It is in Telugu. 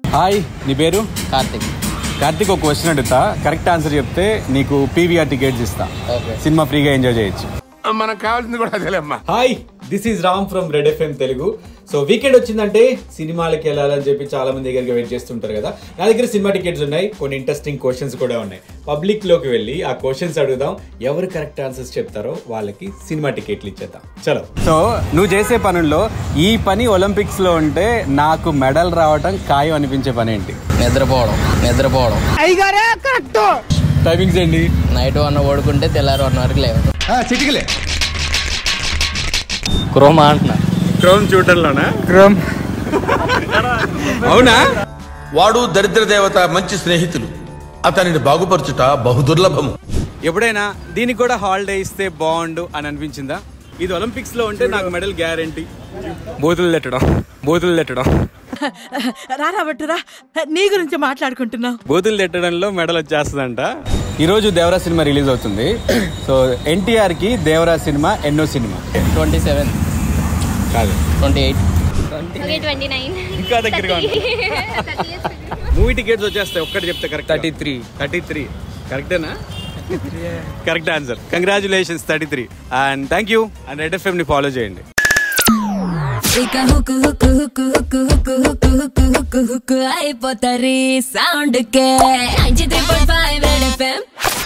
హాయ్ నీ పేరు కార్తిక్ కార్తీక్ ఒక క్వశ్చన్ అడుగుతా కరెక్ట్ ఆన్సర్ చెప్తే నీకు పీవీఆర్ టికెట్స్ ఇస్తా ఓకే సినిమా ఫ్రీగా ఎంజాయ్ చేయొచ్చు మనకు కావాల్సింది కూడా అదేలేమ్మా hi this is Ram from Red FM Telugu so weekend వచ్చిందంటే సినిమాలకి వెళ్ళాలని చెప్పి చాలా మంది దగ్గరికి వెయిట్ చేస్తుంటారు కదా నా దగ్గర సినిమా టికెట్స్ ఉన్నాయి కొన్ని ఇంట్రెస్టింగ్ క్వశ్చన్స్ కూడా ఉన్నాయి పబ్లిక్ లోకి వెళ్ళి ఆ క్వశ్చన్స్ అడుగుదాం ఎవరు కరెక్ట్ ఆన్సర్స్ చెప్తారో వాళ్ళకి సినిమా టికెట్లు ఇచ్చేద్దాం చలో సో నువ్వు చేసే పనుల్లో ఈ పని ఒలింపిక్స్ లో ఉంటే నాకు మెడల్ రావటం ఖాయం అనిపించే పని ఏంటి నిద్రపోవడం నిద్రపోవడం టైమింగ్స్ ఏంటి నైట్ వన్ పడుకుంటే తెల్లారి వన్ వరకు లేవు చిటికలే క్రోమా అంటున్నా క్రోమ్ చూడటంలోనా క్రోమ్ అవునా వాడు దరిద్ర దేవత మంచి స్నేహితులు అతనిని బాగుపరచుట బహుదుర్లభము ఎప్పుడైనా దీనికి కూడా హాలిడే ఇస్తే బాగుండు అని అనిపించిందా ఇది ఒలింపిక్స్ లో ఉంటే నాకు మెడల్ గ్యారంటీ బూతులు నెట్టడం బూతులు నెట్టడం రారా బట్టురా నీ గురించి మాట్లాడుకుంటున్నావు బూతులు నెట్టడంలో మెడల్ వచ్చేస్తుందంట ఈరోజు దేవరా సినిమా రిలీజ్ అవుతుంది సో ఎన్టీఆర్ కి దేవరా సినిమా ఎన్నో సినిమా ట్వంటీ సెవెన్ కాదు twenty eight okay twenty nine ఇంకా దగ్గరగా ఉంది మూవీ టికెట్స్ వచ్చేస్తాయి ఒక్కటి చెప్తే correct thirty three thirty three కరెక్టేనా correct answer congratulations thirty three and thank you and Red FM ని ఫాలో చేయండి ఇక హుక్కు హుక్కు హుక్కు హుక్కు హుక్కు హుక్కు హుక్కు హుక్కు హుక్కు అయిపోతారు సౌండ్ కే ninety three point five Red FM